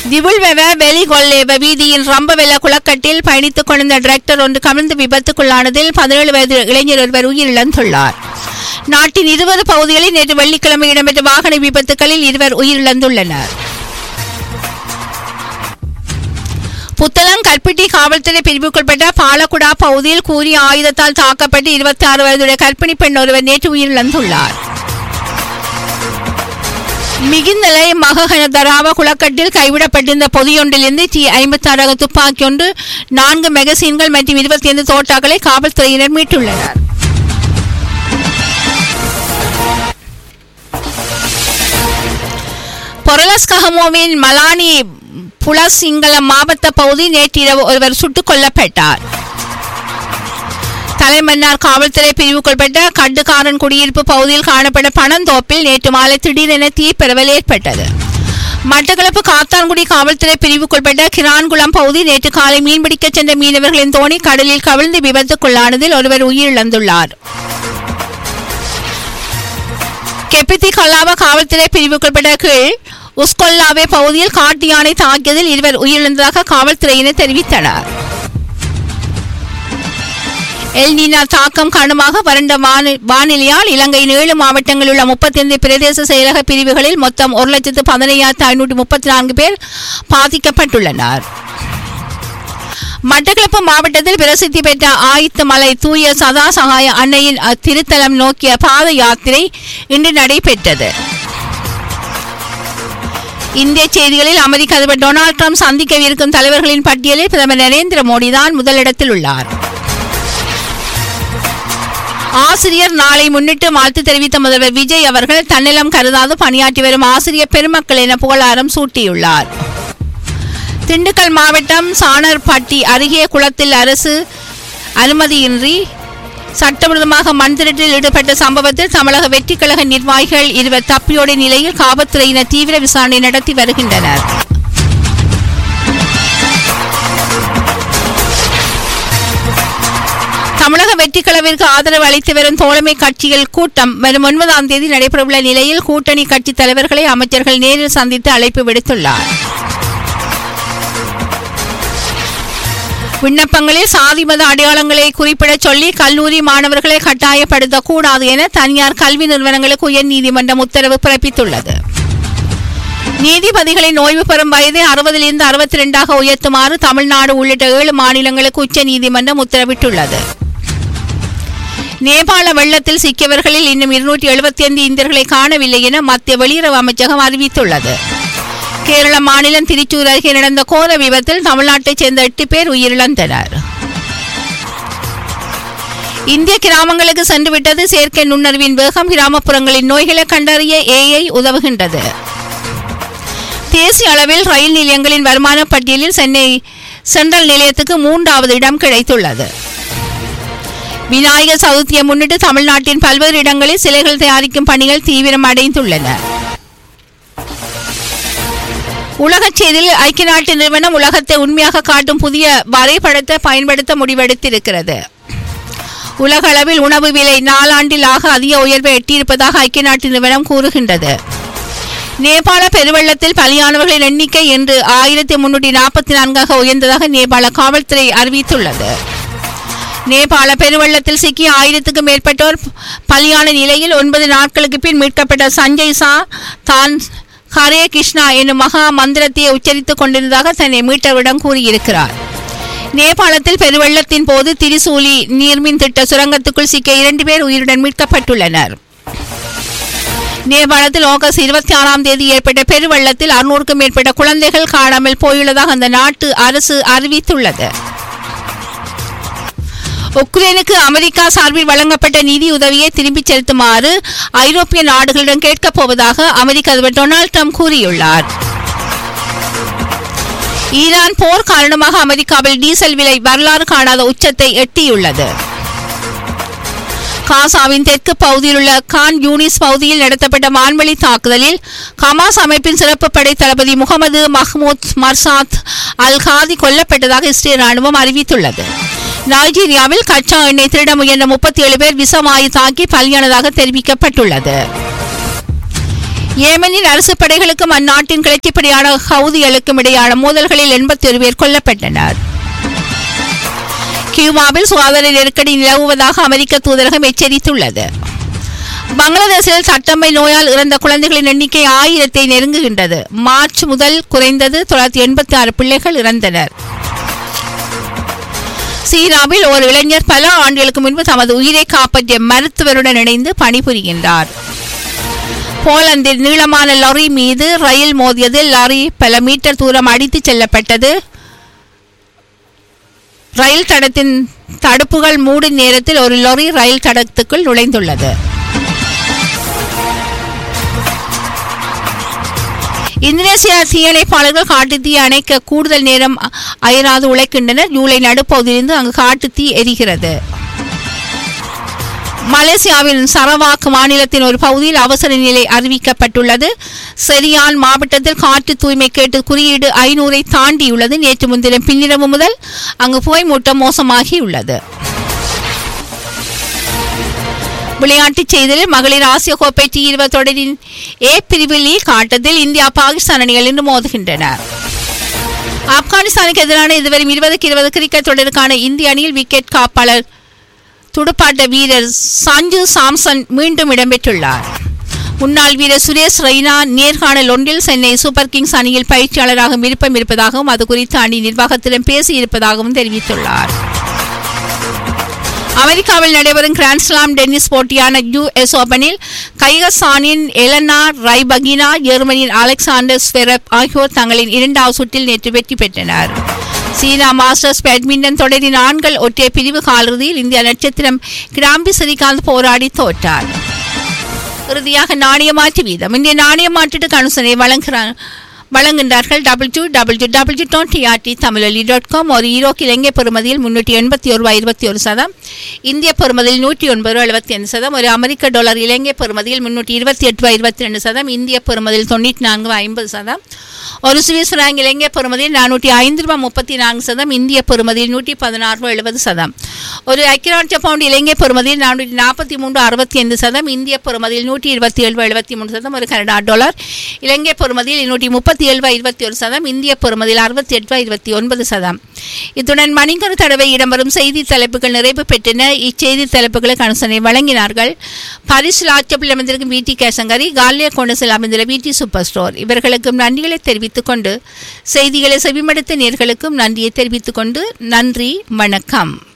திபுள்வெவ வெளிகொள்ளேவ வீதியின் ரம்பவெல்ல குளக்கட்டில் பயணித்துக் கொண்டிருந்த டிராக்டர் ஒன்று கவிழ்ந்து விபத்துக்குள்ளானதில் பதினேழு வயது இளைஞர் ஒருவர் உயிரிழந்துள்ளார் நாட்டின் இருபது பகுதிகளில் நேற்று வெள்ளிக்கிழமை இடம்பெற்ற வாகன விபத்துகளில் இருவர் உயிரிழந்துள்ளனர் புத்தளம் கற்பிட்டி காவல்துறை பிரிவுக்குட்பட்ட பாலக்குடா பகுதியில் கூறிய ஆயுதத்தால் தாக்கப்பட்டு இருபத்தி ஆறு வயதுடைய கர்ப்பிணி பெண் ஒருவர் நேற்று உயிரிழந்துள்ளார் மிகுந்தலை மககனதராவ குளக்கட்டில் கைவிடப்பட்டிருந்த பொதியொன்றிலிருந்து டி ஐம்பத்தி ஆறு துப்பாக்கி ஒன்று நான்கு மெகசீன்கள் மற்றும் இருபத்தி ஐந்து தோட்டாக்களை காவல்துறையினர் மீட்டுள்ளனர் பொரலஸ் கஹமோவின் மலானி புலசிங்கள மாவட்ட பகுதி நேற்றிரவு ஒருவர் சுட்டுக் கொல்லப்பட்டார் தலைமன்னார் காவல்துறை பிரிவுக்குட்பட்ட கட்டுக்காரன் குடியிருப்பு பகுதியில் காணப்பட்ட பணந்தோப்பில் நேற்று மாலை திடீரென தீப்பரவல் ஏற்பட்டது மட்டக்களப்பு காத்தான்குடி காவல்துறை பிரிவுக்குட்பட்ட கிரான்குளம் பகுதி நேற்று காலை மீன்பிடிக்க சென்ற மீனவர்களின் தோணி கடலில் கவிழ்ந்து விபத்துக்குள்ளானதில் ஒருவர் உயிரிழந்துள்ளார் கெப்பித்தி கல்லாவ காவல்துறை பிரிவுக்குட்பட்ட கீழ் உஸ்கொல்லாவே பகுதியில் காட்டு யானை தாக்கியதில் இருவர் உயிரிழந்ததாக காவல்துறையினர் தெரிவித்தனர் எல்னினா தாக்கம் காரணமாக வறண்ட வானி- வானிலையால் இலங்கையின் ஏழு மாவட்டங்களில் உள்ள முப்பத்தைந்து பிரதேச செயலக பிரிவுகளில் மொத்தம் ஒரு லட்சத்து பதினையாயிரத்து ஐநூற்றி முப்பத்தி நான்கு பேர் பாதிக்கப்பட்டுள்ளனர் மட்டக்களப்பு மாவட்டத்தில் பிரசித்தி பெற்ற ஆயித்து மலை தூய சதா சகாய அன்னையின் அ- திருத்தலம் நோக்கிய பாத யாத்திரை இன்று நடைபெற்றது இந்திய செய்திகளில் அமெரிக்க அதிபர் டொனால்ட் ட்ரம்ப் சந்திக்கவிருக்கும் தலைவர்களின் பட்டியலில் பிரதமர் நரேந்திர மோடி தான் முதலிடத்தில் உள்ளார் ஆசிரியர் நாளை முன்னிட்டு வாழ்த்து தெரிவித்த முதல்வர் விஜய் அவர்கள் தன்னிலம் கருதாது பணியாற்றி வரும் ஆசிரியர் பெருமக்கள் என புகழாரம் சூட்டியுள்ளார் திண்டுக்கல் மாவட்டம் சாணர்பட்டி அருகே குளத்தில் அரசு அனுமதியின்றி சட்டவிரோதமாக மண் திருட்டில் ஈடுபட்ட சம்பவத்தில் தமிழக வெற்றிக் கழக நிர்வாகிகள் இருவர் தப்பியோட நிலையில் காவல்துறையினர் தீவிர விசாரணை நடத்தி வருகின்றனர் தமிழக வெற்றிக்கழவிற்கு ஆதரவு அளித்து வரும் தோழமை கட்சிகள் கூட்டம் வரும் ஒன்பதாம் தேதி நடைபெறவுள்ள நிலையில் கூட்டணி கட்சி தலைவர்களை அமைச்சர்கள் நேரில் சந்தித்து அழைப்பு விடுத்துள்ளார் விண்ணப்பங்களில் சாதி மத அடையாளங்களை குறிப்பிடச் சொல்லி கல்லூரி மாணவர்களை கட்டாயப்படுத்தக் கூடாது என தனியார் கல்வி நிறுவனங்களுக்கு உயர்நீதிமன்றம் உத்தரவு பிறப்பித்துள்ளது நீதிபதிகளின் ஓய்வு பெறும் வயதை அறுபதிலிருந்து அறுபத்தி ரெண்டாக உயர்த்துமாறு தமிழ்நாடு உள்ளிட்ட ஏழு மாநிலங்களுக்கு உச்ச நீதிமன்றம் உத்தரவிட்டுள்ளது நேபாள வெள்ளத்தில் சிக்கியவர்களில் இன்னும் இருநூற்றி எழுபத்தி ஐந்து இந்தியர்களை காணவில்லை என மத்திய வெளியுறவு அமைச்சகம் அறிவித்துள்ளது கேரள மாநிலம் திருச்சூர் அருகே நடந்த கோர விபத்தில் தமிழ்நாட்டைச் சேர்ந்த எட்டு பேர் உயிரிழந்தனர் இந்திய கிராமங்களுக்கு சென்றுவிட்டது செயற்கை நுண்ணறிவின் வேகம் கிராமப்புறங்களின் நோய்களை கண்டறிய ஏஐ உதவுகின்றது தேசிய அளவில் ரயில் நிலையங்களின் வருமான பட்டியலில் சென்னை சென்ட்ரல் நிலையத்துக்கு மூன்றாவது இடம் கிடைத்துள்ளது விநாயகர் சதுர்த்தியை முன்னிட்டு தமிழ்நாட்டின் பல்வேறு இடங்களில் சிலைகள் தயாரிக்கும் பணிகள் தீவிரம் அடைந்துள்ளன உலகச் செய்தியில் ஐக்கிய நாட்டு நிறுவனம் உலகத்தை உண்மையாக காட்டும் புதிய வரைபடத்தை பயன்படுத்த முடிவெடுத்திருக்கிறது உலக அளவில் உணவு விலை நாலாண்டில் ஆக அதிக உயர்வை எட்டியிருப்பதாக ஐக்கிய நாட்டு நிறுவனம் கூறுகின்றது நேபாள பெருவெள்ளத்தில் பலியானவர்களின் எண்ணிக்கை இன்று ஆயிரத்தி முன்னூற்றி நாற்பத்தி நான்காக உயர்ந்ததாக நேபாள காவல்துறை அறிவித்துள்ளது நேபாள பெருவெள்ளத்தில் சிக்கிய ஆயிரத்துக்கும் மேற்பட்டோர் பலியான நிலையில் ஒன்பது நாட்களுக்கு பின் மீட்கப்பட்ட சஞ்சய் சா தான் ஹரே கிருஷ்ணா என்னும் மகா மந்திரத்தை உச்சரித்துக் கொண்டிருந்ததாக தன்னை மீட்டவரிடம் கூறியிருக்கிறார் நேபாளத்தில் பெருவெள்ளத்தின் போது திரிசூலி நீர்மின் திட்ட சுரங்கத்துக்குள் சிக்கிய இரண்டு பேர் உயிருடன் மீட்கப்பட்டுள்ளனர் நேபாளத்தில் ஆகஸ்ட் இருபத்தி ஆறாம் தேதி ஏற்பட்ட பெருவெள்ளத்தில் அறுநூறுக்கும் மேற்பட்ட குழந்தைகள் காணாமல் போயுள்ளதாக அந்த நாட்டு அரசு அறிவித்துள்ளது உக்ரைனுக்கு அமெரிக்கா சார்பில் வழங்கப்பட்ட நிதி உதவியை திரும்பிச் செலுத்துமாறு ஐரோப்பிய நாடுகளிடம் கேட்கப் போவதாக அமெரிக்க அதிபர் டொனால்ட் ட்ரம்ப் கூறியுள்ளார் ஈரான் போர் காரணமாக அமெரிக்காவில் டீசல் விலை வரலாறு காணாத உச்சத்தை எட்டியுள்ளது காசாவின் தெற்கு பகுதியில் உள்ள கான் யூனிஸ் பகுதியில் நடத்தப்பட்ட வான்வெளி தாக்குதலில் ஹமாஸ் அமைப்பின் சிறப்பு படை தளபதி Mohammed Mahmoud Marsad al Qadi கொல்லப்பட்டதாக இஸ்ரேல் ராணுவம் அறிவித்துள்ளது நைஜீரியாவில் கச்சா எண்ணெய் திருட முயன்ற முப்பத்தி ஏழு பேர் விஷமாயு தாக்கி பலியானதாக தெரிவிக்கப்பட்டுள்ளது ஏமனின் அரசு படைகளுக்கும் அந்நாட்டின் கிளர்ச்சிப்படையான ஹவுதிகளுக்கும் இடையான மோதல்களில் எண்பத்தி ஒரு பேர் கொல்லப்பட்டனர் கியூபாவில் சுகாதார நெருக்கடி நிலவுவதாக அமெரிக்க தூதரகம் எச்சரித்துள்ளது பங்களாதேஷில் சட்டம்மை நோயால் இறந்த குழந்தைகளின் எண்ணிக்கை ஆயிரத்தை நெருங்குகின்றது மார்ச் முதல் குறைந்தது தொள்ளாயிரத்தி எண்பத்தி ஆறு பிள்ளைகள் இறந்தனர் சீனாவில் ஒரு இளைஞர் பல ஆண்டுகளுக்கு முன்பு தமது உயிரை காப்பாற்றிய மருத்துவருடன் இணைந்து பணிபுரிகின்றார் போலந்தில் நீளமான லாரி மீது ரயில் மோதியதில் லாரி பல மீட்டர் தூரம் அடித்துச் செல்லப்பட்டது ரயில் தடத்தின் தடுப்புகள் மூடும் நேரத்தில் ஒரு லாரி ரயில் தடத்துக்குள் நுழைந்துள்ளது இந்தோனேசியா தீயணைப்பாளர்கள் காட்டுத்தீ அணைக்க கூடுதல் நேரம் அயராது உழைக்கின்றனர் ஜூலை நடுப்பகுதியிலிருந்து அங்கு காட்டுத்தீ எரிகிறது மலேசியாவின் சரவாக் மாநிலத்தின் ஒரு பகுதியில் அவசர நிலை அறிவிக்கப்பட்டுள்ளது செரியான் மாவட்டத்தில் காற்று தூய்மை கேட்டு குறியீடு ஐநூறை தாண்டியுள்ளது நேற்று முன்தினம் பின்னிரவு முதல் அங்கு புகை மூட்டம் மோசமாகியுள்ளது விளையாட்டுச் செய்தியில் மகளிர் ஆசிய கோப்பை டி இருபது தொடரின் ஏ பிரிவில் லீக் ஆட்டத்தில் இந்தியா பாகிஸ்தான் அணிகள் இன்று மோதுகின்றன ஆப்கானிஸ்தானுக்கு எதிரான இதுவரை இருபதுக்கு இருபது கிரிக்கெட் தொடருக்கான இந்திய அணியில் விக்கெட் காப்பாளர் துடுப்பாட்ட வீரர் சஞ்சு சாம்சன் மீண்டும் இடம்பெற்றுள்ளார் முன்னாள் வீரர் சுரேஷ் ரெய்னா நேர்காணல் ஒன்றில் சென்னை சூப்பர் கிங்ஸ் அணியில் பயிற்சியாளராக விருப்பம் இருப்பதாகவும் அது குறித்து அணி நிர்வாகத்திடம் பேசியிருப்பதாகவும் தெரிவித்துள்ளார் அமெரிக்காவில் நடைபெறும் கிராண்ட்ஸ்லாம் டென்னிஸ் போட்டியான யுஎஸ் ஓபனில் கைகசானின் எலனா ரைபகினா ஜெர்மனியின் அலெக்சாண்டர் ஸ்வெரப் ஆகியோர் தங்களின் இரண்டாவது சுற்றில் நேற்று வெற்றி பெற்றனர் சீனா மாஸ்டர்ஸ் பேட்மிண்டன் தொடரின் ஆண்கள் ஒற்றைய பிரிவு காலிறுதியில் இந்திய நட்சத்திரம் கிராம்பி ஸ்ரீகாந்த் போராடி தோற்றார் இறுதியாக நாணய மாற்று வீதம் இந்திய நாணய மாற்றீட்டு கணுசனை வழங்குகிறார் வழங்குகின்றார்கள் double two double two double two twenty ஆர்டி தமிழொலி டாட் காம் ஒரு ஈரோக்கு இலங்கை பெறுமதியில் முன்னூற்றி எண்பத்தி ஒரு ரூபாய் இருபத்தி ஒரு சதம் இந்திய பெறுமதியில் நூற்றி ஒன்பது ரூபாய் எழுபத்தி ஐந்து சதம் ஒரு அமெரிக்க டாலர் இலங்கை பெறுமதியில் முன்னூற்றி இருபத்தி எட்டு ரூபாய் இருபத்தி ரெண்டு சதம் இந்திய பெறுமதியில் தொண்ணூற்றி நான்கு ரூபாய் ஐம்பது சதம் ஒரு சுவிஸ் ரேங்க் இலங்கை பெறுமதியில் நானூற்றி ஐந்து ரூபாய் முப்பத்தி நான்கு சதம் இந்திய பெறுமதியில் நூற்றி பதினாறு ரூபாய் எழுபது சதம் ஒரு ஐக்கியராட்ச பவுண்ட் இலங்கை பெறுமதியில் நானூற்றி நாற்பத்தி மூன்று அறுபத்தி ஐந்து சதம் இந்திய பெறுமதியில் நூற்றி இருபத்தி ஏழு ரூபாய் எழுபத்தி மூணு சதம் ஒரு கனடா டாலர் இலங்கை பெறுமதியில் நூற்றி முப்பத்தி ஏழு ரூபாய் இருபத்தி ஒரு சதம் இந்திய பெறுமதியில் அறுபத்தி எட்டு ரூபாய் இருபத்தி ஒன்பது சதம் இத்துடன் மணிக்கொரு தடவை இடம்பெறும் செய்தி தலைப்புகள் நிறைவு பெற்றன இச்செய்தி தலைப்புகளுக்கு அனுசரணை வழங்கினார்கள் பரிசில் ஆட்சப்பில் அமைந்திருக்கும் விடி கேசங்கரி காலிய கொண்டசில் அமைந்துள்ள விடி சூப்பர் ஸ்டோர் இவர்களுக்கும் நன்றிகளை தெரிவித்துக் கொண்டு செய்திகளை செவிமடுத்த நேர்களுக்கும் நன்றியை தெரிவித்துக் கொண்டு நன்றி வணக்கம்